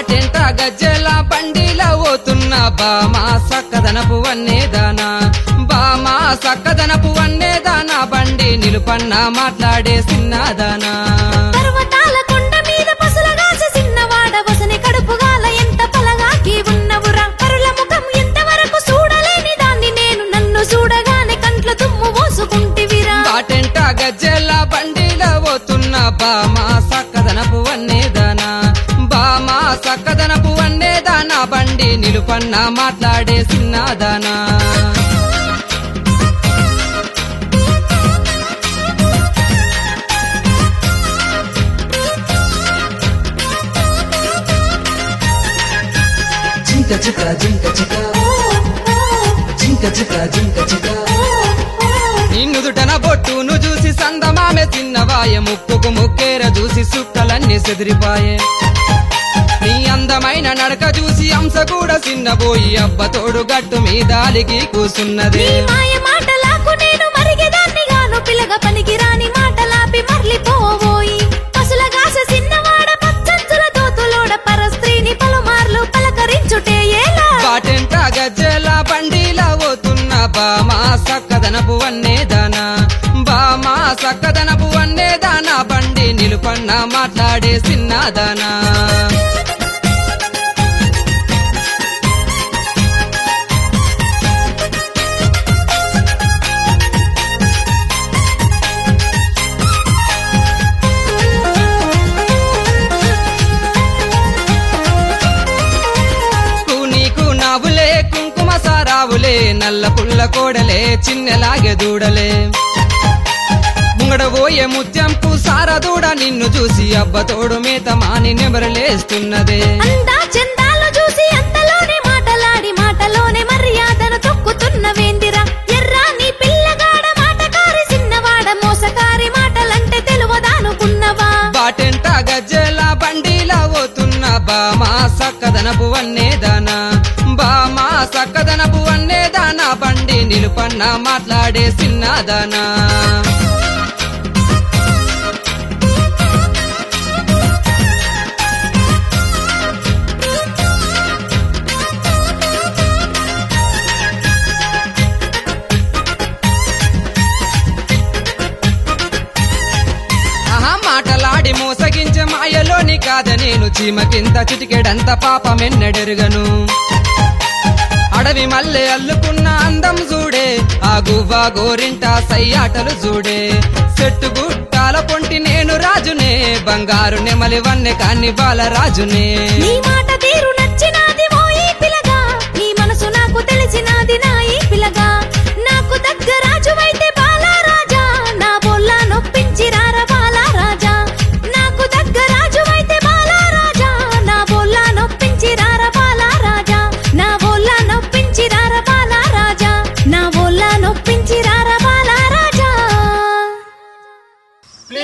బాటెంట గజ్జెల బండిలా పోతున్న బామా సక్కదనపు వన్నేదానా బామా సక్కదనపు వన్నేదానా బండి నిలుపన్న మాట్లాడే సిన్నదానా పర్వతాల కొండ మీద పసులగాస చిన్నవాడ వసని కడుపుగాల ఎంత పలగాకి ఉన్నవురా పరుల ముఖం ఎంతవరకు చూడలేని దాన్ని నేను నన్ను చూడగానే కంట్ల తుమ్ము పోసుకుంటివిరా బాటెంట గజ్జెల బండిలా పోతున్న బామా సక్కదనపు వన్నేదానా బామా సక్కదనపు వన్నేదానా బండి నిలుపన్న మాట్లాడే సిన్నదానా జింక చిక జింక చిక జింక చిక జింక చిక నిన్నుదుటన బొట్టును చూసి సందమామె తిన్నవాయ ముక్కుకు ముక్కేర చూసి సుక్కలన్నీ సెదిరిపాయే నీ అందమైన నడక చూసి అంశ కూడా చిన్నబోయి అబ్బ తోడు గట్టు మీద అలిగి కూసున్నదే నీ మాయ మాటలాకు నేను మరిగేదాన్ని గాను పిల్లగ పనికి రాని మాటలాపి మర్లిపోవోయి పసులగాస చిన్నవాడ పచ్చంచుల దోతులోడ పరస్త్రీని పలుమార్లు పలకరించుటే ఎలా బాటెంట గజ్జెల బండిలా పోతున్న బామా సక్కదనపు వన్నేదానా బామా సక్కదనపు వన్నేదానా బండి నిలుపన్న మాట్లాడే సిన్నదానా కు నీకు నావులే కుంకుమ సారావులే నల్ల పుల్ల కోడలే చిన్నెలాగే దూడలే ముంగడబోయే ముత్యంకు సారదూడ నిన్ను చూసి అబ్బ తోడు మేత మాని నెమరలేస్తున్నదే అందా చందాలు చూసి అంతలోనే మాటలాడి మాటలోనే మర్యాదను తొక్కుతున్న వేందిరా ఎర్రా నీ పిల్లగాడ మాటకారి చిన్నవాడ మోసకారి మాటలంటే తెలువదానుకున్నవా బాటెంట గజ్జెల బండిలా పోతున్న బామా సక్కదనపు వన్నేదానా బామా సక్కదనపు వన్నేదానా బండి నిలుపన్న మాట్లాడే సిన్నదానా ఆహా మాటలాడి మోసగించే మాయలోని కాద నేను చీమకింత చిటికెడంత పాపమెన్నెడెరుగను అడవి మల్లె అల్లుకున్న అందం చూడే ఆ గువ్వ గోరింట సయ్యాటలు చూడే చెట్టు గుట్టాల పొంటి నేను రాజునే బంగారు నెమలి వన్నె కాన్ని బాలరాజునే నీ మాట తీరు నచ్చినాది ఓ ఈ పిల్లగా నీ మనసు నాకు తెలిసినాది నా